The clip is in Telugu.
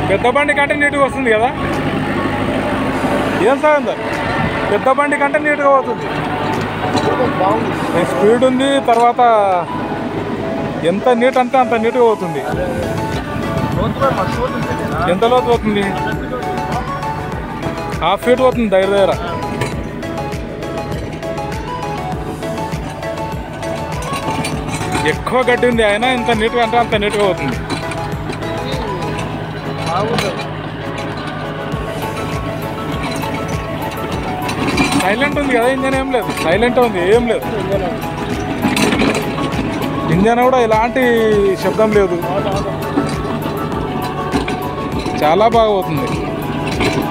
పెద్ద బండి కంటే నీట్గా వస్తుంది కదా ఏం సార్ పెద్ద బండి కంటే నీట్గా పోతుంది బాగుంది ఈ స్పీడ్ ఉంది తర్వాత ఎంత నీట్ అంటే అంత నీట్గా పోతుంది రోజు కూడా మస్తు పోతుంది కదా. ఎంత లోతు పోతుంది హాఫ్ ఫీట్ పోతుంది దగ్గర దగ్గర ఎక్కువ గడ్డి ఉంది అయినా ఇంత నీట్గా అంటే అంత నీట్గా పోతుంది బాగుంది సైలెంట్ ఉంది కదా ఇంజన్ ఏం లేదు సైలెంట్ ఉంది ఏం లేదు ఇంజన్ కూడా ఎలాంటి శబ్దం లేదు చాలా బాగా పోతుంది